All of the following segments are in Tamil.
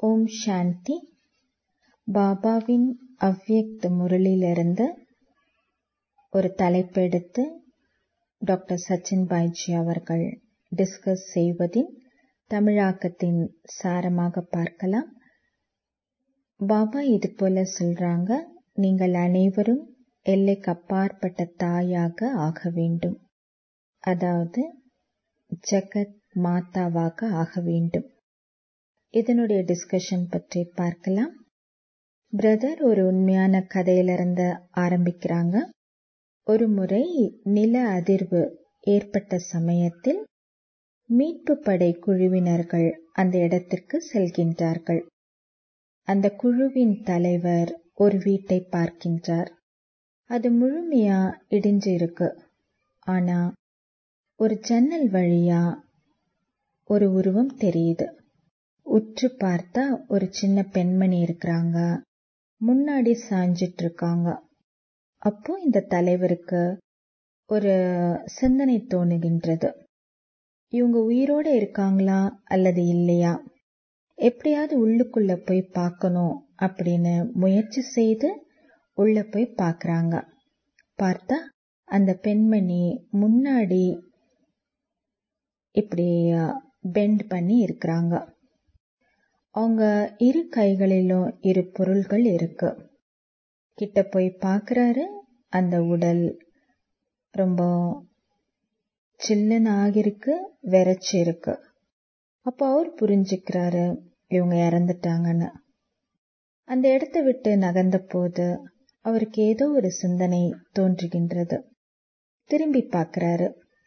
ஓம் சாந்தி பாபாவின் அவ்யக்த முரளிலிருந்து ஒரு தலைப்பெடுத்து டாக்டர் சச்சின் பாய்ஜி அவர்கள் டிஸ்கஸ் செய்வதின் தமிழாக்கத்தின் சாரமாக பார்க்கலாம் பாபா இது போல சொல்றாங்க நீங்கள் அனைவரும் எல்லைக்கு அப்பாற்பட்ட தாயாக ஆக வேண்டும் அதாவது ஜெகத் மாதாவாக ஆக வேண்டும் இதனுடைய டிஸ்கஷன் பற்றி பார்க்கலாம் பிரதர் ஒரு உண்மையான கதையிலிருந்து ஆரம்பிக்கிறாங்க ஒரு முறை நில அதிர்வு ஏற்பட்ட சமயத்தில் மீட்பு படை குழுவினர்கள் அந்த இடத்திற்கு செல்கின்றார்கள் அந்த குழுவின் தலைவர் ஒரு வீட்டை பார்க்கின்றார் அது முழுமையா இடிஞ்சு இருக்கு ஆனா ஒரு ஜன்னல் வழியா ஒரு உருவம் தெரியுது உற்று பார்த்தா ஒரு சின்ன பெண்மணி இருக்கிறாங்க முன்னாடி சாஞ்சிட்டு இருக்காங்க அப்போ இந்த தலைவருக்கு ஒரு சிந்தனை தோணுகின்றது இவங்க உயிரோட இருக்காங்களா அல்லது இல்லையா எப்படியாவது உள்ளுக்குள்ள போய் பார்க்கணும் அப்படின்னு முயற்சி செய்து உள்ள போய் பார்க்கறாங்க பார்த்தா அந்த பெண்மணி முன்னாடி இப்படி பெண்ட் பண்ணி இருக்கிறாங்க அவங்க இரு கைகளிலும் இரு பொருள்கள் இருக்கு கிட்ட போய் பார்க்கறாரு அந்த உடல் ரொம்ப சில்லுன்னு ஆகிருக்கு விரைச்சி இருக்கு அப்போ அவர் புரிஞ்சுக்கிறாரு இவங்க இறந்துட்டாங்கன்னு அந்த இடத்த விட்டு நகர்ந்த போது அவருக்கு ஏதோ ஒரு சிந்தனை தோன்றுகின்றது திரும்பி பார்க்கறாரு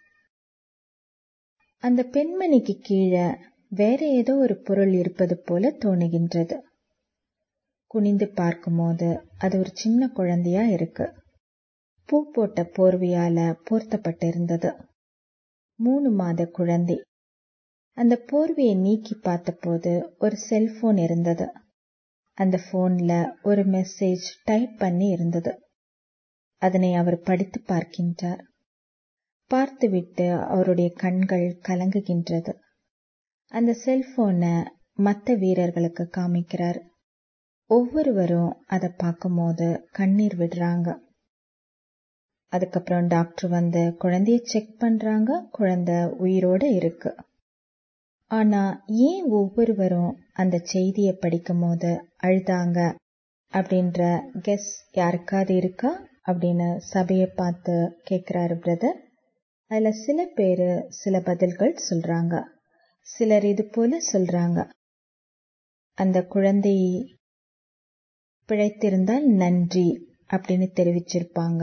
அந்த பெண்மணிக்கு கீழே வேற ஏதோ ஒரு பொருள் இருப்பது போல தோணுகின்றது குனிந்து பார்க்கும்போது அது ஒரு சின்ன குழந்தையா இருக்கு பூ போட்ட போர்வையால போர்த்தப்பட்டிருந்தது மூணு மாத குழந்தை அந்த போர்வையை நீக்கி பார்த்தபோது ஒரு செல்போன் இருந்தது அந்த போன்ல ஒரு மெசேஜ் டைப் பண்ணி இருந்தது அதனை அவர் படித்து பார்க்கின்றார் பார்த்துவிட்டு அவருடைய கண்கள் கலங்குகின்றது அந்த செல்போனை மற்ற வீரர்களுக்கு காமிக்கிறார் ஒவ்வொருவரும் அதை பார்க்கும்போது கண்ணீர் விடுறாங்க அதுக்கப்புறம் டாக்டர் வந்து குழந்தைய செக் பண்றாங்க குழந்தை உயிரோட இருக்கு ஆனா ஏன் ஒவ்வொருவரும் அந்த செய்தியை படிக்கும் போது அழுதாங்க அப்படின்ற கெஸ் யாருக்காவது இருக்கா அப்படின்னு சபையை பார்த்து கேட்கிறாரு பிரதர் அதுல சில பேரு சில பதில்கள் சொல்றாங்க சிலர் இது போல சொல்றாங்க அந்த குழந்தை பிழைத்திருந்தால் நன்றி அப்படின்னு தெரிவிச்சிருப்பாங்க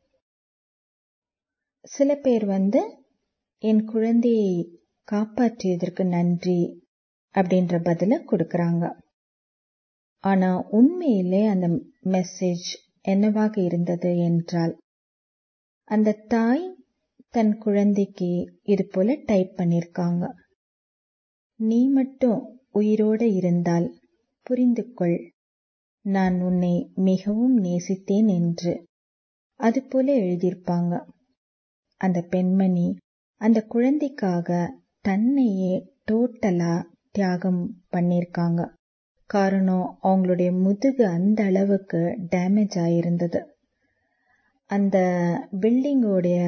சில பேர் வந்து என் குழந்தையை காப்பாற்றியதற்கு நன்றி அப்படின்ற பதில கொடுக்கறாங்க ஆனா உண்மையிலே அந்த மெசேஜ் என்னவாக இருந்தது என்றால் அந்த தாய் தன் குழந்தைக்கு இது போல டைப் பண்ணிருக்காங்க நீ மட்டும் உயிரோட இருந்தால் புரிந்து கொள் நான் உன்னை மிகவும் நேசித்தேன் என்று அது போல எழுதியிருப்பாங்க அந்த பெண்மணி அந்த குழந்தைக்காக தன்னையே டோட்டலா தியாகம் பண்ணிருக்காங்க காரணம் அவங்களுடைய முதுகு அந்த அளவுக்கு டேமேஜ் ஆயிருந்தது அந்த பில்டிங்கோடைய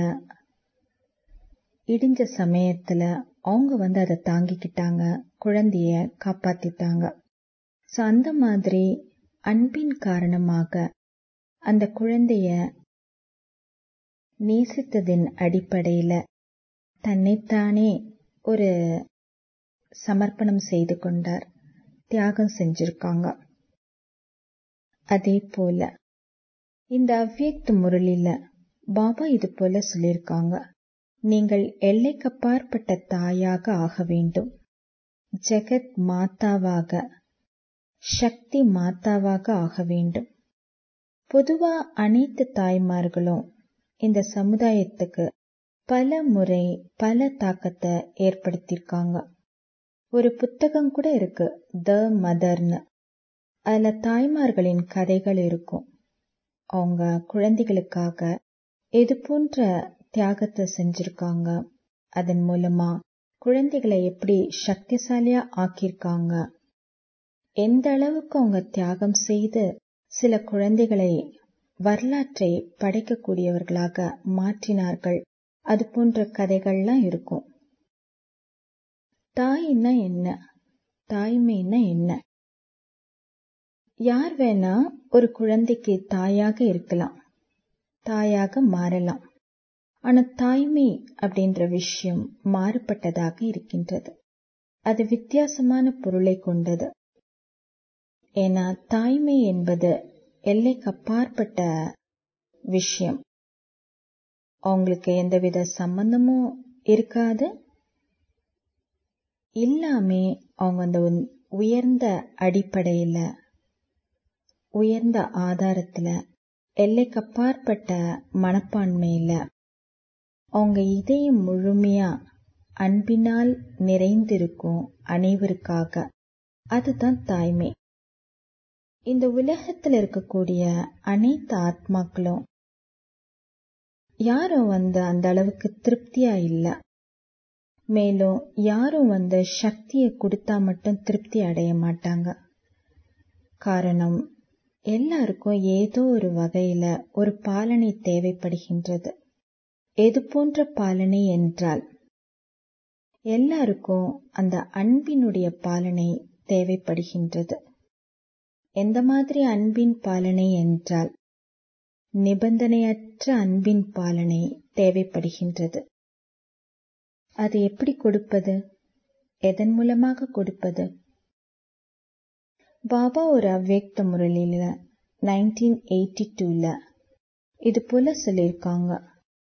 இடிஞ்ச சமயத்துல அவங்க வந்து அதை தாங்கிக்கிட்டாங்க குழந்தைய காப்பாத்திட்டாங்க ஸோ அந்த மாதிரி அன்பின் காரணமாக அந்த குழந்தைய நேசித்ததின் அடிப்படையில தன்னைத்தானே ஒரு சமர்ப்பணம் செய்து கொண்டார் தியாகம் செஞ்சிருக்காங்க அதே போல இந்த அவ்வியக்த முரளில பாபா இது போல சொல்லியிருக்காங்க நீங்கள் எல்லைக்கப்பாற்பட்ட தாயாக ஆக வேண்டும் ஜெகத் மாதாவாக சக்தி மாதாவாக ஆக வேண்டும் பொதுவா அனைத்து தாய்மார்களும் இந்த சமுதாயத்துக்கு பல முறை பல தாக்கத்தை ஏற்படுத்தியிருக்காங்க ஒரு புத்தகம் கூட இருக்கு த மதர்னு அதுல தாய்மார்களின் கதைகள் இருக்கும் அவங்க குழந்தைகளுக்காக எது போன்ற தியாகத்தை செஞ்சிருக்காங்க அதன் மூலமா குழந்தைகளை எப்படி சக்திசாலியா ஆக்கியிருக்காங்க எந்த அளவுக்கு அவங்க தியாகம் செய்து சில குழந்தைகளை வரலாற்றை படைக்கக்கூடியவர்களாக மாற்றினார்கள் அது போன்ற கதைகள்லாம் இருக்கும் தாய்னா என்ன தாய்மைன்னா என்ன யார் வேணா ஒரு குழந்தைக்கு தாயாக இருக்கலாம் தாயாக மாறலாம் ஆனா தாய்மை அப்படின்ற விஷயம் மாறுபட்டதாக இருக்கின்றது அது வித்தியாசமான பொருளை கொண்டது ஏன்னா தாய்மை என்பது எல்லைக்கு அப்பாற்பட்ட விஷயம் அவங்களுக்கு எந்தவித சம்பந்தமும் இருக்காது இல்லாமே அவங்க அந்த உயர்ந்த அடிப்படையில உயர்ந்த ஆதாரத்துல எல்லைக்கு அப்பாற்பட்ட மனப்பான்மையில அவங்க இதயம் முழுமையா அன்பினால் நிறைந்திருக்கும் அனைவருக்காக அதுதான் தாய்மை இந்த உலகத்தில் இருக்கக்கூடிய அனைத்து ஆத்மாக்களும் யாரும் வந்து அந்த அளவுக்கு திருப்தியா இல்ல மேலும் யாரும் வந்து சக்தியை கொடுத்தா மட்டும் திருப்தி அடைய மாட்டாங்க காரணம் எல்லாருக்கும் ஏதோ ஒரு வகையில ஒரு பாலனை தேவைப்படுகின்றது எது போன்ற பாலனை என்றால் எல்லாருக்கும் அந்த அன்பினுடைய பாலனை தேவைப்படுகின்றது எந்த மாதிரி அன்பின் பாலனை என்றால் நிபந்தனையற்ற அன்பின் பாலனை தேவைப்படுகின்றது அது எப்படி கொடுப்பது எதன் மூலமாக கொடுப்பது பாபா ஒரு அவ்வியக்த முரளியில நைன்டீன் எயிட்டி டூல இது போல சொல்லியிருக்காங்க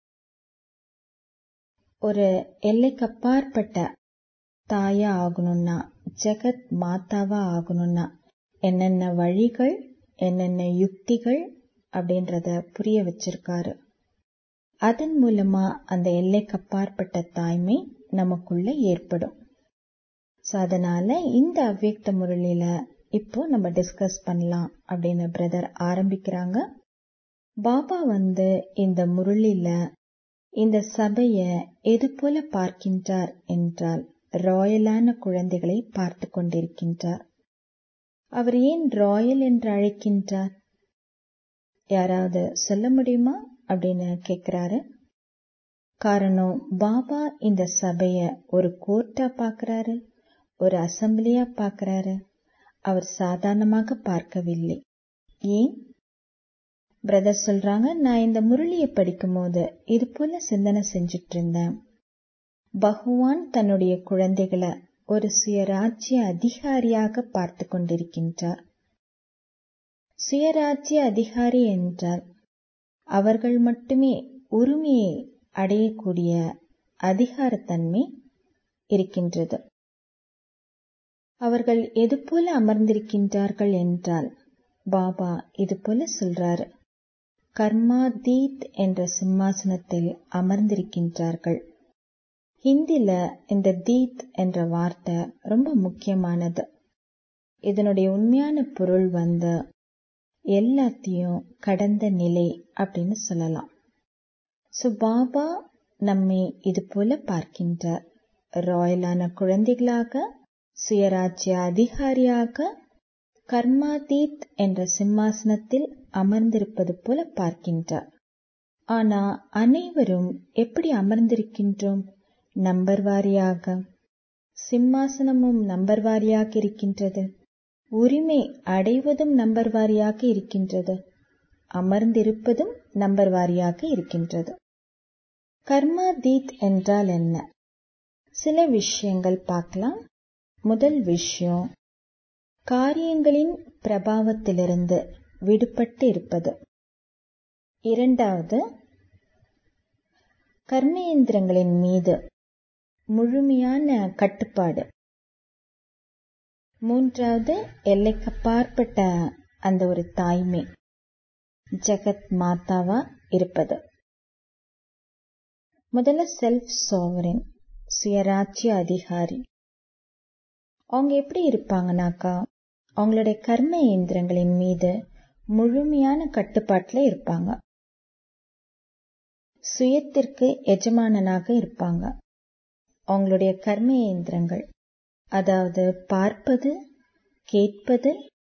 ஒரு எல்லைக்கு அப்பாற்பட்ட தாயா ஆகணும்னா ஜெகத் மாதாவா ஆகணும்னா என்னென்ன வழிகள் என்னென்ன யுக்திகள் அப்படின்றத புரிய வச்சிருக்காரு அதன் மூலமா அந்த எல்லைக்கு அப்பாற்பட்ட தாய்மை நமக்குள்ள ஏற்படும் ஸோ அதனால இந்த அவ்வியக்த முரளியில இப்போ நம்ம டிஸ்கஸ் பண்ணலாம் அப்படின்னு பிரதர் ஆரம்பிக்கிறாங்க பாபா வந்து இந்த முரளில இந்த சபைய எது போல பார்க்கின்றார் என்றால் ராயலான குழந்தைகளை பார்த்து கொண்டிருக்கின்றார் அவர் ஏன் ராயல் என்று அழைக்கின்றார் யாராவது சொல்ல முடியுமா அப்படின்னு கேக்குறாரு காரணம் பாபா இந்த சபைய ஒரு கோர்ட்டா பாக்குறாரு ஒரு அசம்பிளியா பாக்குறாரு அவர் சாதாரணமாக பார்க்கவில்லை ஏன் பிரதர் சொல்றாங்க நான் இந்த முரளியை படிக்கும் போது இது போல சிந்தனை செஞ்சிட்டு இருந்தேன் பகவான் தன்னுடைய குழந்தைகளை ஒரு சுயராஜ்ய அதிகாரியாக பார்த்து கொண்டிருக்கின்றார் சுயராஜ்ய அதிகாரி என்றால் அவர்கள் மட்டுமே உரிமையை அடையக்கூடிய அதிகாரத்தன்மை இருக்கின்றது அவர்கள் எது போல அமர்ந்திருக்கின்றார்கள் என்றால் பாபா இது போல சொல்றாரு கர்மாதீத் என்ற சிம்மாசனத்தில் அமர்ந்திருக்கின்றார்கள் ஹிந்தில இந்த தீத் என்ற வார்த்தை ரொம்ப முக்கியமானது இதனுடைய உண்மையான பொருள் வந்து எல்லாத்தையும் கடந்த நிலை அப்படின்னு சொல்லலாம் ஸோ பாபா நம்மை இது போல பார்க்கின்றார் ராயலான குழந்தைகளாக சுயராஜ்ய அதிகாரியாக கர்மாதீத் என்ற சிம்மாசனத்தில் அமர்ந்திருப்பது போல பார்க்கின்றார் ஆனா அனைவரும் எப்படி அமர்ந்திருக்கின்றோம் நம்பர் வாரியாக சிம்மாசனமும் நம்பர் வாரியாக இருக்கின்றது உரிமை அடைவதும் நம்பர் வாரியாக இருக்கின்றது அமர்ந்திருப்பதும் நம்பர் வாரியாக இருக்கின்றது கர்மாதீத் என்றால் என்ன சில விஷயங்கள் பார்க்கலாம் முதல் விஷயம் காரியங்களின் பிரபாவத்திலிருந்து விடுபட்டு இருப்பது இரண்டாவது கர்மேந்திரங்களின் மீது முழுமையான கட்டுப்பாடு மூன்றாவது எல்லைக்கப்பாற்பட்ட அந்த ஒரு தாய்மை ஜெகத் மாதாவா இருப்பது முதல்ல செல்ஃப் சோவரின் சுயராட்சிய அதிகாரி அவங்க எப்படி இருப்பாங்கனாக்கா அவங்களுடைய கர்ம இயந்திரங்களின் மீது முழுமையான கட்டுப்பாட்டுல இருப்பாங்க சுயத்திற்கு எஜமானனாக இருப்பாங்க அவங்களுடைய கர்ம இயந்திரங்கள் அதாவது பார்ப்பது கேட்பது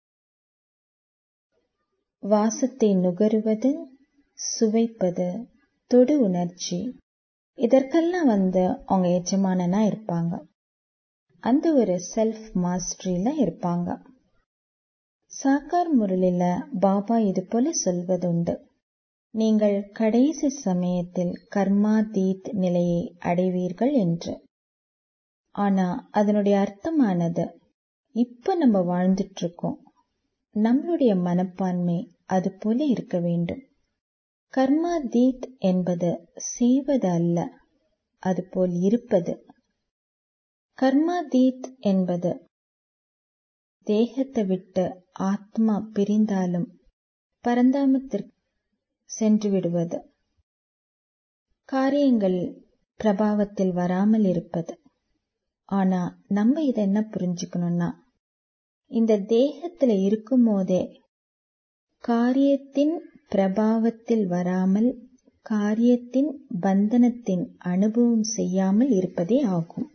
வாசத்தை நுகருவது சுவைப்பது தொடு உணர்ச்சி இதற்கெல்லாம் வந்து அவங்க எஜமானனா இருப்பாங்க அந்த ஒரு செல்ஃப் மாஸ்டரியில இருப்பாங்க சாக்கார் முரளில பாபா இது போல சொல்வதுண்டு நீங்கள் கடைசி சமயத்தில் கர்மாதீத் நிலையை அடைவீர்கள் என்று ஆனா அதனுடைய அர்த்தமானது இப்ப நம்ம வாழ்ந்துட்டு இருக்கோம் நம்மளுடைய மனப்பான்மை அது போல இருக்க வேண்டும் கர்மாதீத் என்பது செய்வது அல்ல அதுபோல் இருப்பது கர்மாதீத் என்பது தேகத்தை விட்டு ஆத்மா பிரிந்தாலும் பரந்தாமத்திற்கு சென்று விடுவது காரியங்கள் பிரபாவத்தில் வராமல் இருப்பது ஆனா நம்ம இதை என்ன புரிஞ்சுக்கணும்னா இந்த தேகத்துல இருக்கும் போதே காரியத்தின் பிரபாவத்தில் வராமல் காரியத்தின் பந்தனத்தின் அனுபவம் செய்யாமல் இருப்பதே ஆகும்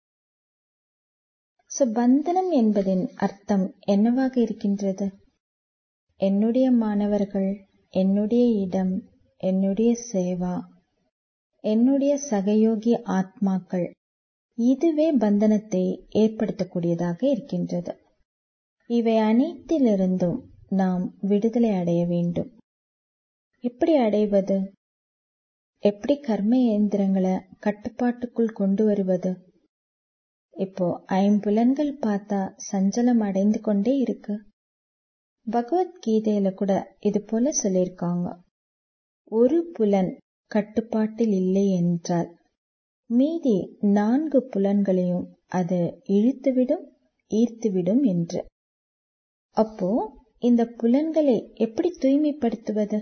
சோ பந்தனம் என்பதின் அர்த்தம் என்னவாக இருக்கின்றது என்னுடைய மாணவர்கள் என்னுடைய இடம் என்னுடைய சேவா என்னுடைய சகயோகி ஆத்மாக்கள் இதுவே பந்தனத்தை ஏற்படுத்தக்கூடியதாக இருக்கின்றது இவை அனைத்திலிருந்தும் நாம் விடுதலை அடைய வேண்டும் எப்படி அடைவது எப்படி கர்ம இயந்திரங்களை கட்டுப்பாட்டுக்குள் கொண்டு வருவது இப்போ ஐம்புலன்கள் பார்த்தா சஞ்சலம் அடைந்து கொண்டே இருக்கு பகவத்கீதையில கூட இது போல சொல்லியிருக்காங்க ஒரு புலன் கட்டுப்பாட்டில் இல்லை என்றால் மீதி நான்கு புலன்களையும் அது இழுத்துவிடும் ஈர்த்துவிடும் என்று அப்போ இந்த புலன்களை எப்படி தூய்மைப்படுத்துவது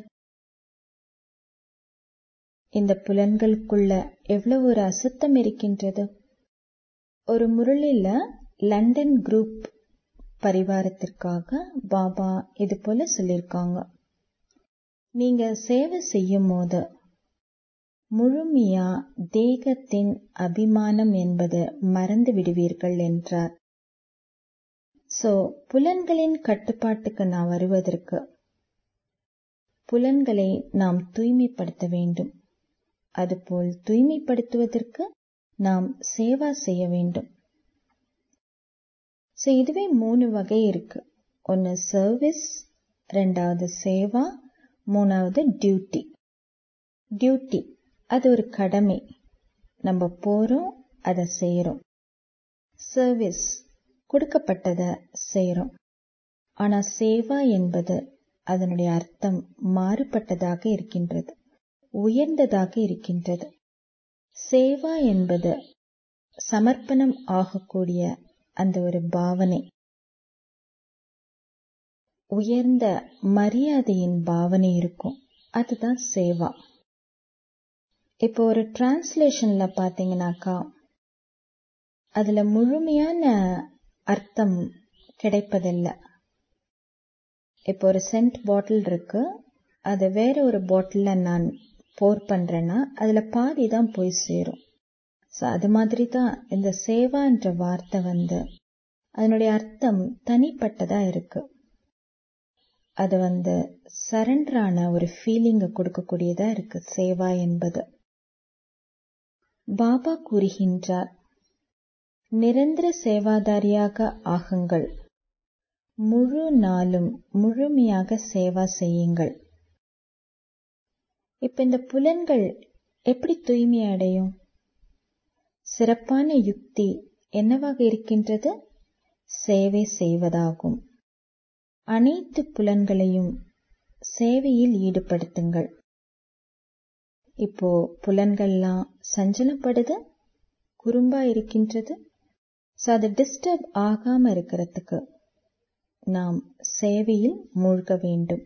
இந்த புலன்களுக்குள்ள எவ்வளவு ஒரு அசுத்தம் இருக்கின்றது ஒரு முரளில லண்டன் குரூப் பரிவாரத்திற்காக பாபா இது போல சொல்லியிருக்காங்க நீங்க சேவை செய்யும் போது முழுமையா தேகத்தின் அபிமானம் என்பது மறந்து விடுவீர்கள் என்றார் சோ புலன்களின் கட்டுப்பாட்டுக்கு நான் வருவதற்கு புலன்களை நாம் தூய்மைப்படுத்த வேண்டும் அதுபோல் தூய்மைப்படுத்துவதற்கு நாம் சேவா செய்ய வேண்டும் சோ இதுவே மூணு வகை இருக்கு ஒன்னு சர்வீஸ் ரெண்டாவது சேவா மூணாவது டியூட்டி டியூட்டி அது ஒரு கடமை நம்ம போறோம் அதை செய்யறோம் சர்வீஸ் கொடுக்கப்பட்டதை செய்யறோம் ஆனா சேவா என்பது அதனுடைய அர்த்தம் மாறுபட்டதாக இருக்கின்றது உயர்ந்ததாக இருக்கின்றது சேவா என்பது சமர்ப்பணம் ஆகக்கூடிய அந்த ஒரு பாவனை உயர்ந்த மரியாதையின் பாவனை இருக்கும் அதுதான் சேவா இப்போ ஒரு டிரான்ஸ்லேஷன்ல பாத்தீங்கன்னாக்கா அதுல முழுமையான அர்த்தம் கிடைப்பதில்லை இப்போ ஒரு சென்ட் பாட்டில் இருக்கு அது வேற ஒரு பாட்டில்ல நான் போர் பண்றேன்னா அதுல பாதி தான் போய் சேரும் ஸோ அது மாதிரி தான் இந்த சேவான்ற வார்த்தை வந்து அதனுடைய அர்த்தம் தனிப்பட்டதா இருக்கு அது வந்து சரண்டரான ஒரு ஃபீலிங்கை கொடுக்கக்கூடியதா இருக்கு சேவா என்பது பாபா கூறுகின்றார் நிரந்தர சேவாதாரியாக ஆகுங்கள் முழு நாளும் முழுமையாக சேவா செய்யுங்கள் இப்ப இந்த புலன்கள் எப்படி தூய்மை அடையும் சிறப்பான யுக்தி என்னவாக இருக்கின்றது சேவை செய்வதாகும் அனைத்து புலன்களையும் சேவையில் ஈடுபடுத்துங்கள் இப்போ புலன்கள்லாம் சஞ்சலப்படுது குறும்பா இருக்கின்றது ஸோ அது டிஸ்டர்ப் ஆகாம இருக்கிறதுக்கு நாம் சேவையில் மூழ்க வேண்டும்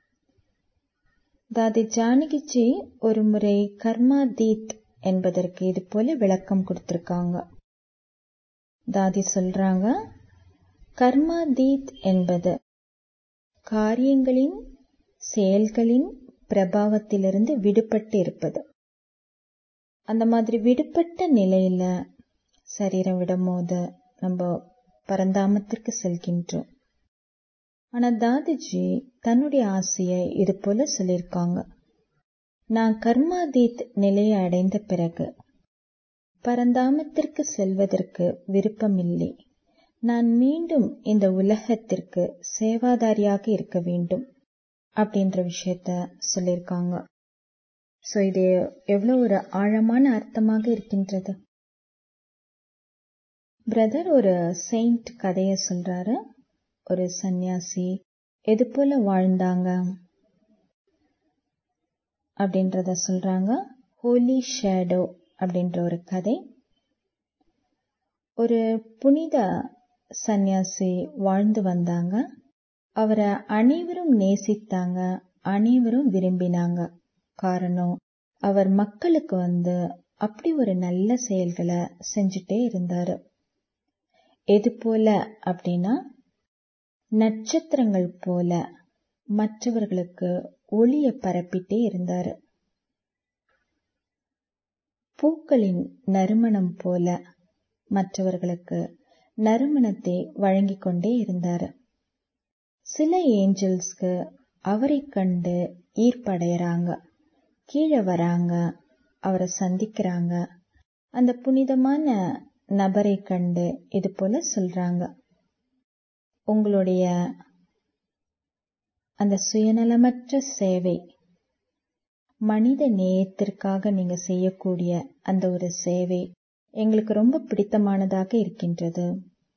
தாதி ஜானகிஜி ஒரு முறை கர்மாதீத் என்பதற்கு இது போல விளக்கம் கொடுத்திருக்காங்க தாதி சொல்றாங்க கர்மாதீத் என்பது காரியங்களின் செயல்களின் பிரபாவத்திலிருந்து விடுபட்டு இருப்பது அந்த மாதிரி விடுபட்ட நிலையில சரீரம் விடும்போது நம்ம பரந்தாமத்திற்கு செல்கின்றோம் ஆனா தாதிஜி தன்னுடைய ஆசையை இது போல சொல்லியிருக்காங்க நான் கர்மாதீத் நிலையை அடைந்த பிறகு பரந்தாமத்திற்கு செல்வதற்கு விருப்பமில்லை நான் மீண்டும் இந்த உலகத்திற்கு சேவாதாரியாக இருக்க வேண்டும் அப்படின்ற விஷயத்த சொல்லியிருக்காங்க ஸோ இது எவ்வளோ ஒரு ஆழமான அர்த்தமாக இருக்கின்றது பிரதர் ஒரு செயின்ட் கதையை சொல்றாரு ஒரு சந்நியாசி எது போல வாழ்ந்தாங்க அப்படின்றத சொல்றாங்க ஹோலி ஷேடோ அப்படின்ற ஒரு கதை ஒரு புனித சந்நியாசி வாழ்ந்து வந்தாங்க அவரை அனைவரும் நேசித்தாங்க அனைவரும் விரும்பினாங்க காரணம் அவர் மக்களுக்கு வந்து அப்படி ஒரு நல்ல செயல்களை செஞ்சுட்டே இருந்தாரு எது போல அப்படின்னா நட்சத்திரங்கள் போல மற்றவர்களுக்கு ஒளிய பரப்பிட்டே இருந்தாரு பூக்களின் நறுமணம் போல மற்றவர்களுக்கு நறுமணத்தை வழங்கிக் கொண்டே இருந்தாரு சில ஏஞ்சல்ஸ்க்கு அவரை கண்டு ஈர்ப்படையறாங்க கீழே வராங்க அவரை சந்திக்கிறாங்க அந்த புனிதமான நபரை கண்டு இது போல சொல்றாங்க உங்களுடைய அந்த சுயநலமற்ற சேவை மனித நேயத்திற்காக நீங்க செய்யக்கூடிய அந்த ஒரு சேவை எங்களுக்கு ரொம்ப பிடித்தமானதாக இருக்கின்றது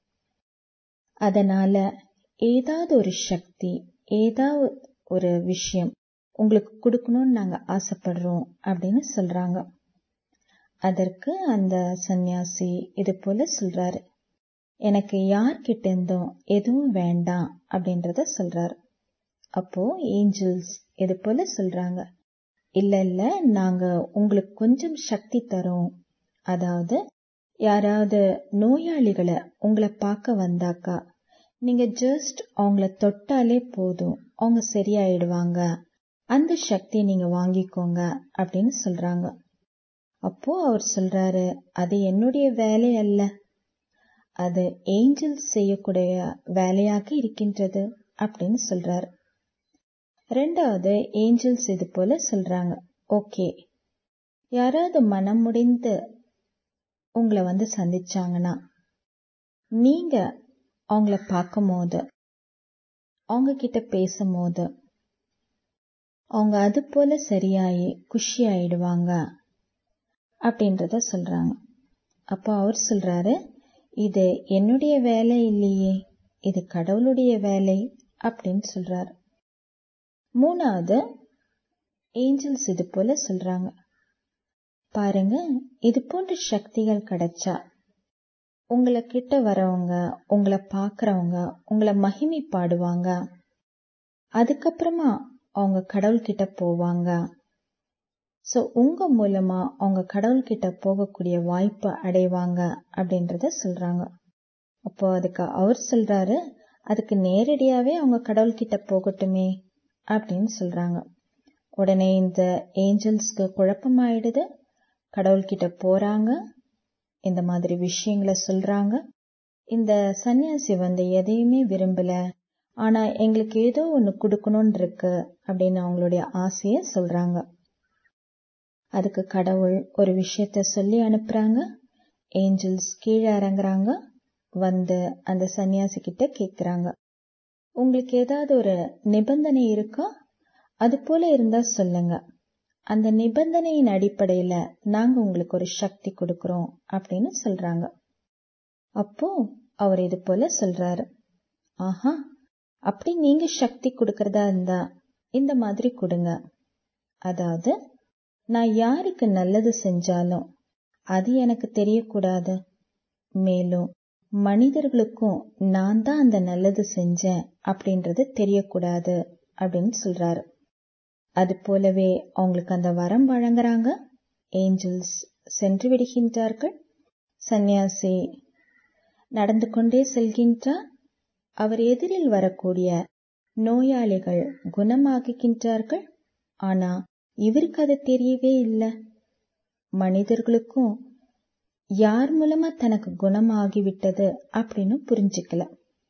அதனால ஏதாவது ஒரு சக்தி ஏதாவது ஒரு விஷயம் உங்களுக்கு கொடுக்கணும்னு நாங்க ஆசைப்படுறோம் அப்படின்னு சொல்றாங்க அதற்கு அந்த சந்நியாசி இது போல சொல்றாரு எனக்கு யார்கிட்ட இருந்தும் எதுவும் வேண்டாம் அப்படின்றத சொல்றாரு அப்போ ஏஞ்சல்ஸ் இது போல சொல்றாங்க இல்ல இல்ல நாங்க உங்களுக்கு கொஞ்சம் சக்தி தரோம் அதாவது யாராவது நோயாளிகளை உங்களை பார்க்க வந்தாக்கா நீங்க ஜஸ்ட் அவங்கள தொட்டாலே போதும் அவங்க சரியாயிடுவாங்க அந்த சக்தியை நீங்க வாங்கிக்கோங்க அப்படின்னு சொல்றாங்க அப்போ அவர் சொல்றாரு அது என்னுடைய வேலை அல்ல அது ஏஞ்சல் செய்யக்கூடிய வேலையாக இருக்கின்றது அப்படின்னு சொல்றாரு ரெண்டாவது ஏஞ்சல்ஸ் இது போல சொல்றாங்க ஓகே யாராவது மனம் முடிந்து உங்களை வந்து சந்திச்சாங்கன்னா நீங்க அவங்கள பார்க்கும் போது அவங்க கிட்ட பேசும்போது அவங்க அது போல சரியாயி குஷி ஆயிடுவாங்க அப்படின்றத சொல்றாங்க அப்போ அவர் சொல்றாரு இது என்னுடைய வேலை இல்லையே இது கடவுளுடைய வேலை அப்படின்னு சொல்றாரு மூணாவது ஏஞ்சல்ஸ் இது போல சொல்றாங்க பாருங்க இது போன்ற சக்திகள் கிடைச்சா உங்களை கிட்ட வரவங்க உங்களை பாக்குறவங்க உங்களை மகிமை பாடுவாங்க அதுக்கப்புறமா அவங்க கடவுள் கிட்ட போவாங்க சோ உங்க மூலமா அவங்க கடவுள் கிட்ட போகக்கூடிய வாய்ப்பை அடைவாங்க அப்படின்றத சொல்றாங்க அப்போ அதுக்கு அவர் சொல்றாரு அதுக்கு நேரடியாவே அவங்க கடவுள் கிட்ட போகட்டுமே அப்படின்னு சொல்றாங்க உடனே இந்த ஏஞ்சல்ஸ்க்கு குழப்பமாயிடுது கடவுள் கிட்ட போறாங்க இந்த மாதிரி விஷயங்களை சொல்றாங்க இந்த சன்னியாசி வந்து எதையுமே விரும்பல ஆனா எங்களுக்கு ஏதோ ஒண்ணு கொடுக்கணும்னு இருக்கு அப்படின்னு அவங்களுடைய ஆசைய சொல்றாங்க அதுக்கு கடவுள் ஒரு விஷயத்த சொல்லி அனுப்புறாங்க ஏஞ்சல்ஸ் கீழே இறங்குறாங்க வந்து அந்த சன்னியாசி கிட்ட கேக்குறாங்க உங்களுக்கு ஏதாவது ஒரு நிபந்தனை இருக்கா அது போல இருந்தா சொல்லுங்க அந்த நிபந்தனையின் அடிப்படையில நாங்க உங்களுக்கு ஒரு சக்தி கொடுக்கறோம் அப்படின்னு சொல்றாங்க அப்போ அவர் இது போல சொல்றாரு ஆஹா அப்படி நீங்க சக்தி கொடுக்கறதா இருந்தா இந்த மாதிரி கொடுங்க அதாவது நான் யாருக்கு நல்லது செஞ்சாலும் அது எனக்கு தெரியக்கூடாது மேலும் மனிதர்களுக்கும் நான் தான் அந்த நல்லது செஞ்சேன் அப்படின்றது தெரியக்கூடாது அப்படின்னு சொல்றாரு அது போலவே அவங்களுக்கு அந்த வரம் வழங்குறாங்க ஏஞ்சல்ஸ் சென்று விடுகின்றார்கள் சந்நியாசி நடந்து கொண்டே செல்கின்றார் அவர் எதிரில் வரக்கூடிய நோயாளிகள் குணமாகுகின்றார்கள் ஆனா இவருக்கு அது தெரியவே இல்லை மனிதர்களுக்கும் யார் மூலமா தனக்கு குணமாகிவிட்டது அப்படின்னு புரிஞ்சுக்கல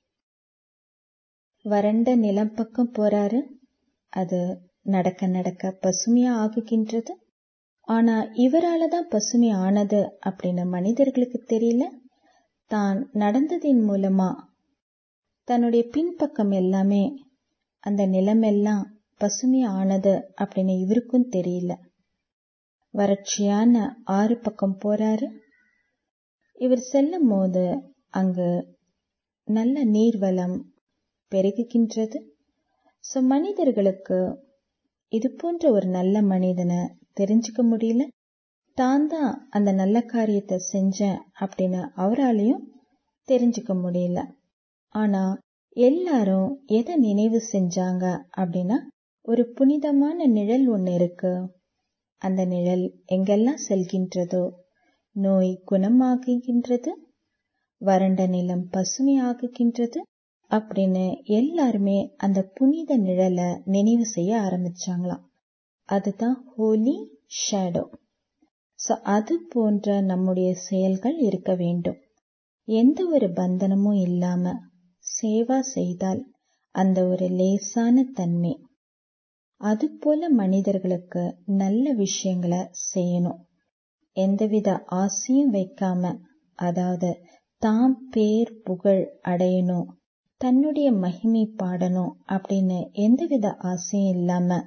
வறண்ட நிலம் பக்கம் போறாரு அது நடக்க நடக்க பசுமையா ஆகுகின்றது ஆனா இவரால தான் பசுமை ஆனது அப்படின்னு மனிதர்களுக்கு தெரியல தான் நடந்ததின் மூலமா தன்னுடைய பின்பக்கம் எல்லாமே அந்த நிலமெல்லாம் பசுமை ஆனது அப்படின்னு இவருக்கும் தெரியல வறட்சியான ஆறு பக்கம் போறாரு இவர் செல்லும் போது அங்கு நல்ல நீர்வளம் பெருகுகின்றது ஸோ மனிதர்களுக்கு இது போன்ற ஒரு நல்ல மனிதனை தெரிஞ்சுக்க முடியல தான் தான் அந்த நல்ல காரியத்தை செஞ்சேன் அப்படின்னு அவராலையும் தெரிஞ்சுக்க முடியல ஆனா எல்லாரும் எதை நினைவு செஞ்சாங்க அப்படின்னா ஒரு புனிதமான நிழல் ஒன்று இருக்கு அந்த நிழல் எங்கெல்லாம் செல்கின்றதோ நோய் குணமாகுகின்றது வறண்ட நிலம் பசுமையாகுகின்றது அப்படின்னு எல்லாருமே அந்த புனித நிழலை நினைவு செய்ய ஆரம்பிச்சாங்களாம் அதுதான் ஹோலி ஷேடோ ஸோ அது போன்ற நம்முடைய செயல்கள் இருக்க வேண்டும் எந்த ஒரு பந்தனமும் இல்லாம சேவா செய்தால் அந்த ஒரு லேசான தன்மை அது போல மனிதர்களுக்கு நல்ல விஷயங்களை செய்யணும் எந்தவித ஆசையும் வைக்காம அதாவது தாம் பேர் புகழ் அடையணும் தன்னுடைய மகிமை பாடணும் அப்படின்னு எந்தவித ஆசையும் இல்லாம